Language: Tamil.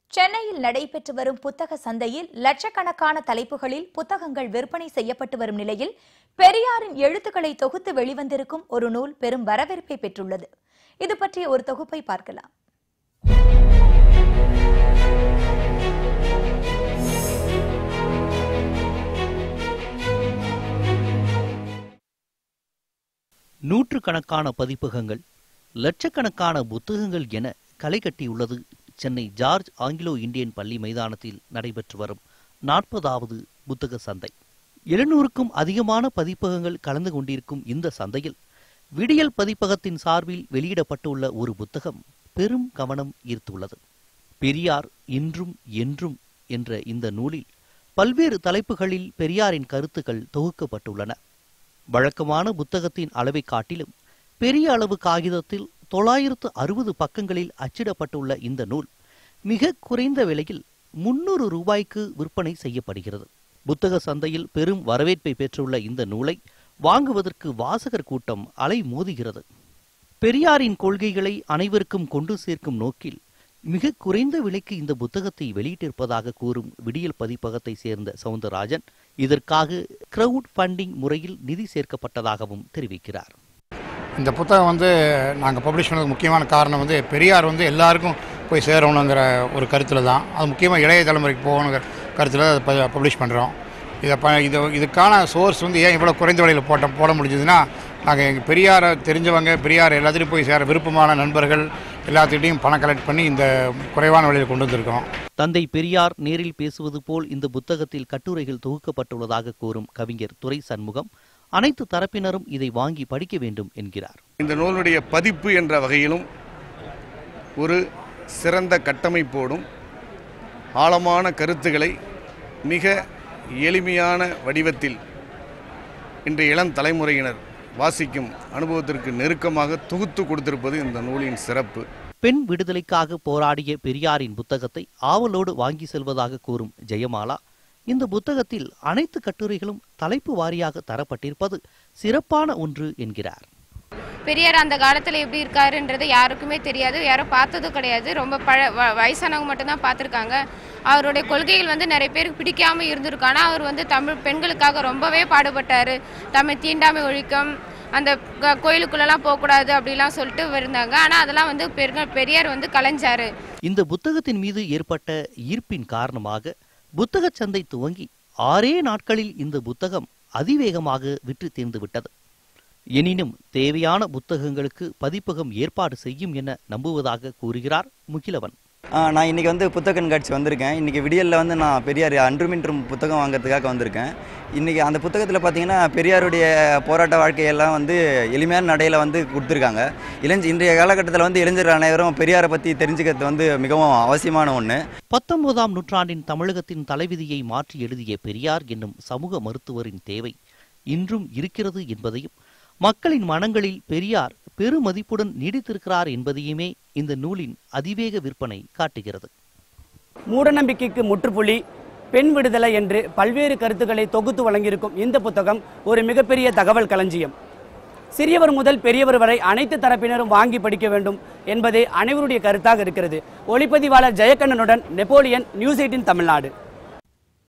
சென்னையில் நடைபெற்று வரும் புத்தக சந்தையில் லட்சக்கணக்கான தலைப்புகளில் புத்தகங்கள் விற்பனை செய்யப்பட்டு வரும் நிலையில் பெரியாரின் எழுத்துக்களை தொகுத்து வெளிவந்திருக்கும் ஒரு நூல் பெரும் வரவேற்பை பெற்றுள்ளது இது பற்றிய ஒரு தொகுப்பை பார்க்கலாம் நூற்றுக்கணக்கான பதிப்பகங்கள் லட்சக்கணக்கான புத்தகங்கள் என களை கட்டியுள்ளது சென்னை ஜார்ஜ் ஆங்கிலோ இந்தியன் பள்ளி மைதானத்தில் நடைபெற்று வரும் நாற்பதாவது புத்தக சந்தை எழுநூறுக்கும் அதிகமான பதிப்பகங்கள் கலந்து கொண்டிருக்கும் இந்த சந்தையில் விடியல் பதிப்பகத்தின் சார்பில் வெளியிடப்பட்டுள்ள ஒரு புத்தகம் பெரும் கவனம் ஈர்த்துள்ளது பெரியார் இன்றும் என்றும் என்ற இந்த நூலில் பல்வேறு தலைப்புகளில் பெரியாரின் கருத்துக்கள் தொகுக்கப்பட்டுள்ளன வழக்கமான புத்தகத்தின் அளவை காட்டிலும் பெரிய அளவு காகிதத்தில் தொள்ளாயிரத்து அறுபது பக்கங்களில் அச்சிடப்பட்டுள்ள இந்த நூல் மிக குறைந்த விலையில் முன்னூறு ரூபாய்க்கு விற்பனை செய்யப்படுகிறது புத்தக சந்தையில் பெரும் வரவேற்பை பெற்றுள்ள இந்த நூலை வாங்குவதற்கு வாசகர் கூட்டம் அலை மோதுகிறது பெரியாரின் கொள்கைகளை அனைவருக்கும் கொண்டு சேர்க்கும் நோக்கில் மிக குறைந்த விலைக்கு இந்த புத்தகத்தை வெளியிட்டிருப்பதாக கூறும் விடியல் பதிப்பகத்தை சேர்ந்த சவுந்தரராஜன் இதற்காக கிரவுட் ஃபண்டிங் முறையில் நிதி சேர்க்கப்பட்டதாகவும் தெரிவிக்கிறார் இந்த புத்தகம் வந்து நாங்கள் பப்ளிஷ் பண்ணதுக்கு முக்கியமான காரணம் வந்து பெரியார் வந்து எல்லாருக்கும் போய் சேரணுங்கிற ஒரு கருத்தில் தான் அது முக்கியமாக இளைய தலைமுறைக்கு போகணுங்கிற கருத்தில் அதை பப்ளிஷ் பண்ணுறோம் இதை ப இது இதுக்கான சோர்ஸ் வந்து ஏன் இவ்வளோ குறைந்த விலையில் போட்ட போட முடிஞ்சதுன்னா நாங்கள் எங்கள் பெரியாரை தெரிஞ்சவங்க பெரியார் எல்லாத்துலேயும் போய் சேர விருப்பமான நண்பர்கள் எல்லாத்துக்கிட்டையும் பணம் கலெக்ட் பண்ணி இந்த குறைவான விலையில் கொண்டு வந்திருக்கோம் தந்தை பெரியார் நேரில் பேசுவது போல் இந்த புத்தகத்தில் கட்டுரைகள் தொகுக்கப்பட்டுள்ளதாக கூறும் கவிஞர் துரை சண்முகம் அனைத்து தரப்பினரும் இதை வாங்கி படிக்க வேண்டும் என்கிறார் இந்த நூலுடைய பதிப்பு என்ற வகையிலும் ஒரு சிறந்த கட்டமைப்போடும் ஆழமான கருத்துக்களை மிக எளிமையான வடிவத்தில் இன்றைய இளம் தலைமுறையினர் வாசிக்கும் அனுபவத்திற்கு நெருக்கமாக தொகுத்து கொடுத்திருப்பது இந்த நூலின் சிறப்பு பெண் விடுதலைக்காக போராடிய பெரியாரின் புத்தகத்தை ஆவலோடு வாங்கி செல்வதாக கூறும் ஜெயமாலா இந்த புத்தகத்தில் அனைத்து கட்டுரைகளும் தலைப்பு வாரியாக தரப்பட்டிருப்பது சிறப்பான ஒன்று என்கிறார் பெரியார் அந்த காலத்தில் எப்படி இருக்காருன்றது யாருக்குமே தெரியாது யாரும் பார்த்ததும் கிடையாது ரொம்ப பழ வ- வயசானவங்க மட்டும்தான் பார்த்துருக்காங்க அவருடைய கொள்கைகள் வந்து நிறைய பேருக்கு பிடிக்காம இருந்திருக்கும் ஆனால் அவர் வந்து தமிழ் பெண்களுக்காக ரொம்பவே பாடுபட்டார் தமிழ் தீண்டாமை ஒழிக்கம் அந்த க- கோயிலுக்குள்ளெல்லாம் போகக்கூடாது அப்படிலாம் சொல்லிட்டு இருந்தாங்க ஆனால் அதெல்லாம் வந்து பெருங்க- பெரியார் வந்து கலைஞ்சாரு இந்த புத்தகத்தின் மீது ஏற்பட்ட ஈர்ப்பின் காரணமாக புத்தகச் சந்தை துவங்கி ஆறே நாட்களில் இந்த புத்தகம் அதிவேகமாக விற்று தீர்ந்து விட்டது எனினும் தேவையான புத்தகங்களுக்கு பதிப்பகம் ஏற்பாடு செய்யும் என நம்புவதாக கூறுகிறார் முகிலவன் ஆ, நான் இன்றைக்கி வந்து புத்தக கண்காட்சி வந்திருக்கேன் இன்றைக்கி விடியலில் வந்து நான் பெரியார் அன்றுமின்றும் புத்தகம் வாங்குறதுக்காக வந்திருக்கேன் இன்றைக்கி அந்த புத்தகத்தில் பார்த்தீங்கன்னா பெரியாருடைய போராட்ட வாழ்க்கையெல்லாம் வந்து எளிமையான நடையில் வந்து கொடுத்துருக்காங்க இளைஞ இன்றைய காலகட்டத்தில் வந்து இளைஞர்கள் அனைவரும் பெரியாரை பற்றி தெரிஞ்சுக்கிறது வந்து மிகவும் அவசியமான ஒன்று பத்தொன்பதாம் நூற்றாண்டின் தமிழகத்தின் தலைவிதியை மாற்றி எழுதிய பெரியார் என்னும் சமூக மருத்துவரின் தேவை இன்றும் இருக்கிறது என்பதையும் மக்களின் மனங்களில் பெரியார் பெருமதிப்புடன் நீடித்திருக்கிறார் என்பதையுமே இந்த நூலின் அதிவேக விற்பனை காட்டுகிறது மூடநம்பிக்கைக்கு முற்றுப்புள்ளி பெண் விடுதலை என்று பல்வேறு கருத்துக்களை தொகுத்து வழங்கியிருக்கும் இந்த புத்தகம் ஒரு மிகப்பெரிய தகவல் களஞ்சியம் சிறியவர் முதல் பெரியவர் வரை அனைத்து தரப்பினரும் வாங்கி படிக்க வேண்டும் என்பதே அனைவருடைய கருத்தாக இருக்கிறது ஒளிப்பதிவாளர் ஜெயக்கண்ணனுடன் நெப்போலியன் நியூஸ் எயிட்டின் தமிழ்நாடு